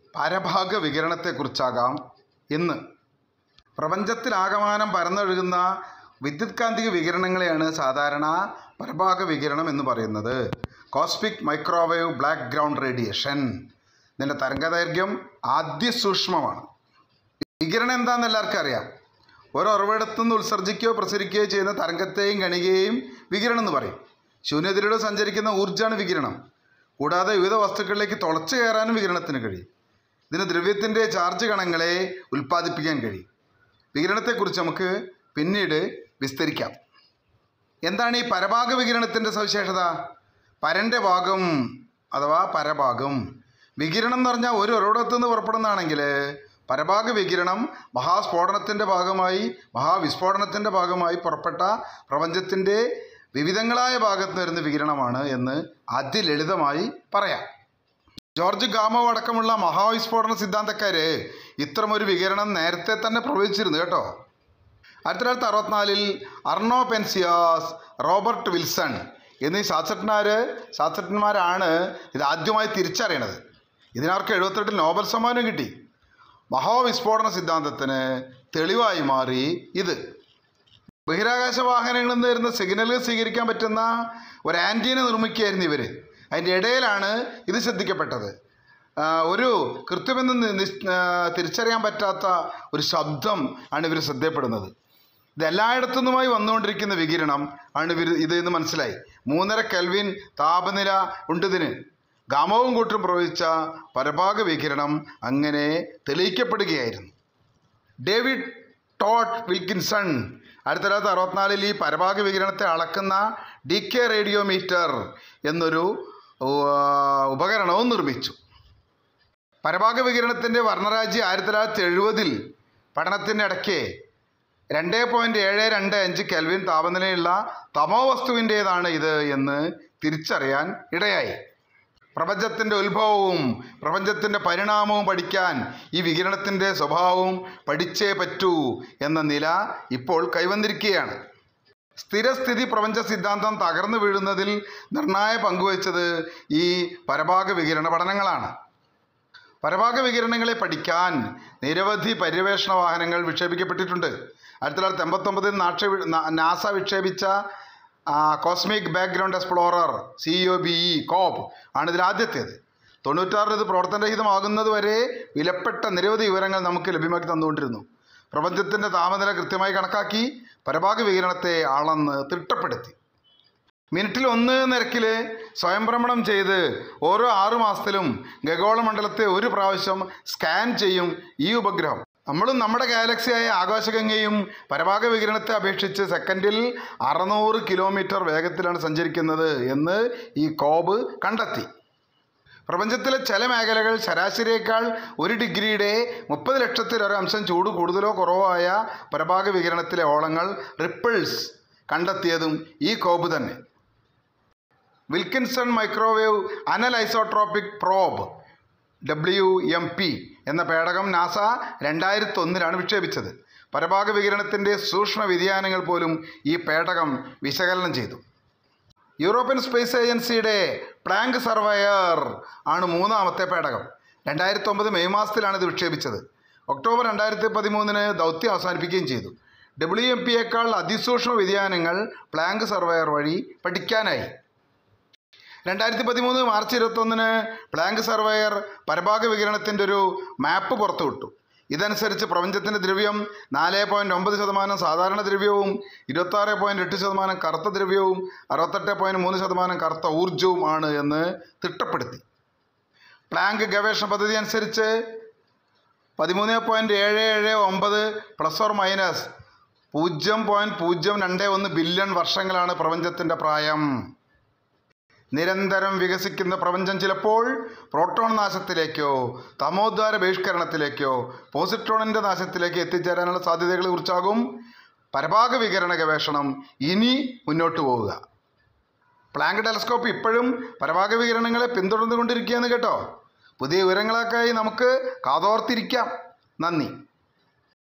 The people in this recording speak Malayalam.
പരഭാഗ വികിരണത്തെക്കുറിച്ചാകാം ഇന്ന് പ്രപഞ്ചത്തിലാകമാനം പരന്നൊഴുകുന്ന വിദ്യുത്കാന്തിക വികിരണങ്ങളെയാണ് സാധാരണ പരഭാഗ വികിരണം എന്ന് പറയുന്നത് cosmic microwave black ground radiation ഇതിൻ്റെ തരംഗദൈർഘ്യം അതിസൂക്ഷ്മമാണ് വികിരണം എന്താണെന്ന് എല്ലാവർക്കും അറിയാം ഓരോ ഉറവിടത്തു നിന്ന് ഉത്സർജിക്കുകയോ പ്രസരിക്കുകയോ ചെയ്യുന്ന തരംഗത്തെയും കണികയെയും വികിരണം എന്ന് പറയും ശൂന്യതയിലൂടെ സഞ്ചരിക്കുന്ന ഊർജ്ജമാണ് വികിരണം കൂടാതെ വിവിധ വസ്തുക്കളിലേക്ക് തുളച്ചു കയറാനും വികിരണത്തിന് കഴിയും ഇതിന് ദ്രവ്യത്തിൻ്റെ ചാർജ് കണങ്ങളെ ഉൽപ്പാദിപ്പിക്കാൻ കഴിയും വികിരണത്തെക്കുറിച്ച് നമുക്ക് പിന്നീട് വിസ്തരിക്കാം എന്താണ് ഈ പരഭാഗ വികിരണത്തിൻ്റെ സവിശേഷത പരൻ്റെ ഭാഗം അഥവാ പരഭാഗം വികിരണം എന്ന് പറഞ്ഞാൽ ഒരു ഉറവിടത്തു നിന്ന് പുറപ്പെടുന്നതാണെങ്കിൽ പരഭാഗ വികിരണം മഹാസ്ഫോടനത്തിൻ്റെ ഭാഗമായി മഹാവിസ്ഫോടനത്തിൻ്റെ ഭാഗമായി പുറപ്പെട്ട പ്രപഞ്ചത്തിൻ്റെ വിവിധങ്ങളായ ഭാഗത്ത് വരുന്ന വികിരണമാണ് എന്ന് അതിലളിതമായി പറയാം ജോർജ് ഗാമോ അടക്കമുള്ള മഹാവിസ്ഫോടന സിദ്ധാന്തക്കാര് ഇത്തരമൊരു വികിരണം നേരത്തെ തന്നെ പ്രവചിച്ചിരുന്നു കേട്ടോ ആയിരത്തി തൊള്ളായിരത്തി അറുപത്തിനാലിൽ അർണോ പെൻസിയാസ് റോബർട്ട് വിൽസൺ എന്നീ ശാസ്ത്രജ്ഞന്മാർ ശാസ്ത്രജ്ഞന്മാരാണ് ഇത് ആദ്യമായി തിരിച്ചറിയണത് ഇതിനവർക്ക് എഴുപത്തെട്ടിൽ നോബൽ സമ്മാനം കിട്ടി മഹാവിസ്ഫോടന സിദ്ധാന്തത്തിന് തെളിവായി മാറി ഇത് ബഹിരാകാശ വാഹനങ്ങളിൽ നിന്ന് വരുന്ന സിഗ്നലുകൾ സ്വീകരിക്കാൻ പറ്റുന്ന ഒരു ആൻറ്റീന നിർമ്മിക്കുകയായിരുന്നു ഇവർ അതിൻ്റെ ഇടയിലാണ് ഇത് ശ്രദ്ധിക്കപ്പെട്ടത് ആ, ഒരു കൃത്യമെന്ന് നി- നിസ്- ആ, തിരിച്ചറിയാൻ പറ്റാത്ത ഒരു ശബ്ദം ആണ് ഇവർ ശ്രദ്ധയപ്പെടുന്നത് ഇത് എല്ലായിടത്തു നിന്നുമായി വന്നുകൊണ്ടിരിക്കുന്ന വികിരണം ആണ് ഇവർ ഇത് എന്ന് മനസ്സിലായി മൂന്നര കെൽവിൻ താപനില ഉണ്ട് ഇതിന് ഗാമവും കൂട്ടും പ്രവചിച്ച പരഭാഗ വികിരണം അങ്ങനെ തെളിയിക്കപ്പെടുകയായിരുന്നു ഡേവിഡ് ടോട്ട് വിൽക്കിൻസൺ ആയിരത്തി തൊള്ളായിരത്തി അറുപത്തിനാലിൽ ഈ പരഭാഗ വികിരണത്തെ അളക്കുന്ന ഡി കെ റേഡിയോമീറ്റർ എന്നൊരു ഉ, ഉപകരണവും നിർമ്മിച്ചു പരഭാഗ വികിരണത്തിൻ്റെ വർണ്ണരാജി ആയിരത്തി തൊള്ളായിരത്തി എഴുപതിൽ പഠനത്തിൻ്റെ ഇടയ്ക്ക് രണ്ട് പോയിൻറ്റ് ഏഴ് രണ്ട് അഞ്ച് കെൽവിൻ താപനിലയുള്ള തമോ വസ്തുവിൻ്റേതാണ് ഇത് എന്ന് തിരിച്ചറിയാൻ ഇടയായി പ്രപഞ്ചത്തിൻ്റെ ഉത്ഭവവും പ്രപഞ്ചത്തിൻ്റെ പരിണാമവും പഠിക്കാൻ ഈ വികിരണത്തിൻ്റെ സ്വഭാവവും പഠിച്ചേ പറ്റൂ എന്ന നില ഇപ്പോൾ കൈവന്നിരിക്കുകയാണ് സ്ഥിരസ്ഥിതി പ്രപഞ്ച സിദ്ധാന്തം തകർന്നു വീഴുന്നതിൽ നിർണായ പങ്കുവച്ചത് ഈ പരഭാഗ വികിരണ പഠനങ്ങളാണ് പരഭാഗ വികിരണങ്ങളെ പഠിക്കാൻ നിരവധി പര്യവേഷണ വാഹനങ്ങൾ വിക്ഷേപിക്കപ്പെട്ടിട്ടുണ്ട് ആയിരത്തി തൊള്ളായിരത്തി എൺപത്തൊമ്പതിൽ നാക്ഷ നാസ വിക്ഷേപിച്ച cosmic background explorer C O B E COBE ആണ് ഇതിൽ ആദ്യത്തേത് തൊണ്ണൂറ്റാറിൽ ഇത് പ്രവർത്തനരഹിതമാകുന്നത് വരെ വിലപ്പെട്ട നിരവധി വിവരങ്ങൾ നമുക്ക് ലഭ്യമാക്കി തന്നുകൊണ്ടിരുന്നു പ്രപഞ്ചത്തിൻ്റെ താപനില കൃത്യമായി കണക്കാക്കി പരഭാഗ വികിരണത്തെ അളന്ന് തിട്ടപ്പെടുത്തി മിനിറ്റിൽ ഒന്ന് നിരക്കിൽ സ്വയംഭ്രമണം ചെയ്ത് ഓരോ ആറു മാസത്തിലും ഖഗോളമണ്ഡലത്തെ ഒരു പ്രാവശ്യം സ്കാൻ ചെയ്യും ഈ ഉപഗ്രഹം നമ്മളും നമ്മുടെ ഗാലക്സിയായ ആകാശഗംഗയും പരഭാഗ വികിരണത്തെ അപേക്ഷിച്ച് സെക്കൻഡിൽ അറുന്നൂറ് കിലോമീറ്റർ വേഗത്തിലാണ് സഞ്ചരിക്കുന്നത് എന്ന് ഈ കോബ് കണ്ടെത്തി പ്രപഞ്ചത്തിലെ ചില മേഖലകൾ ശരാശരിയേക്കാൾ ഒരു ഡിഗ്രിയുടെ മുപ്പത് ലക്ഷത്തിലൊരംശം ചൂട് കൂടുതലോ കുറവോ ആയ പരഭാഗ വികിരണത്തിലെ ഓളങ്ങൾ റിപ്പിൾസ് കണ്ടെത്തിയതും ഈ കോബ് തന്നെ Wilkinson microwave anisotropy probe W M P എന്ന പേടകം നാസ രണ്ടായിരത്തി ഒന്നിലാണ് വിക്ഷേപിച്ചത് പരഭാഗ വികിരണത്തിൻ്റെ സൂക്ഷ്മ വ്യതിയാനങ്ങൾ പോലും ഈ പേടകം വിശകലനം ചെയ്തു യൂറോപ്യൻ സ്പേസ് ഏജൻസിയുടെ പ്ലാങ്ക് സർവയർ ആണ് മൂന്നാമത്തെ പേടകം രണ്ടായിരത്തി ഒമ്പത് മെയ് മാസത്തിലാണ് ഇത് വിക്ഷേപിച്ചത് ഒക്ടോബർ രണ്ടായിരത്തി പതിമൂന്നിന് ദൗത്യം അവസാനിപ്പിക്കുകയും ചെയ്തു ഡബ്ല്യു എം പിയേക്കാൾ അതിസൂക്ഷ്മ വ്യതിയാനങ്ങൾ പ്ലാങ്ക് സർവയർ വഴി പഠിക്കാനായി രണ്ടായിരത്തി പതിമൂന്ന് മാർച്ച് ഇരുപത്തൊന്നിന് പ്ലാങ്ക് സർവയർ പരഭാഗ വികിരണത്തിൻ്റെ ഒരു മാപ്പ് പുറത്തുവിട്ടു ഇതനുസരിച്ച് പ്രപഞ്ചത്തിൻ്റെ ദ്രവ്യം നാല് പോയിൻറ്റ് ഒമ്പത് ശതമാനം സാധാരണ ദ്രവ്യവും ഇരുപത്താറ് പോയിൻറ്റ് എട്ട് ശതമാനം കറുത്ത ദ്രവ്യവും അറുപത്തെട്ട് പോയിൻറ്റ് മൂന്ന് ശതമാനം കറുത്ത ഊർജവും ആണ് എന്ന് തിട്ടപ്പെടുത്തി പ്ലാങ്ക് ഗവേഷണ പദ്ധതി അനുസരിച്ച് പതിമൂന്ന് പോയിൻറ്റ് ഏഴ് ഏഴ് ഒമ്പത് പ്ലസ് ഓർ മൈനസ് പൂജ്യം പോയിൻറ്റ് പൂജ്യം രണ്ട് ഒന്ന് ബില്യൺ വർഷങ്ങളാണ് പ്രപഞ്ചത്തിൻ്റെ പ്രായം നിരന്തരം വികസിക്കുന്ന പ്രപഞ്ചം ചിലപ്പോൾ പ്രോട്ടോൺ നാശത്തിലേക്കോ തമോദ്വാര ബഹിഷ്കരണത്തിലേക്കോ പോസിട്രോണിൻ്റെ നാശത്തിലേക്ക് എത്തിച്ചേരാനുള്ള സാധ്യതകളെ കുറിച്ചാകും പരഭാഗ വികിരണ ഗവേഷണം ഇനി മുന്നോട്ട് പോവുക പ്ലാങ്ക് ടെലസ്കോപ്പ് ഇപ്പോഴും പരഭാഗ വികിരണങ്ങളെ പിന്തുടർന്നുകൊണ്ടിരിക്കുകയെന്ന് കേട്ടോ പുതിയ വിവരങ്ങളൊക്കെയായി നമുക്ക് കാതോർത്തിരിക്കാം നന്ദി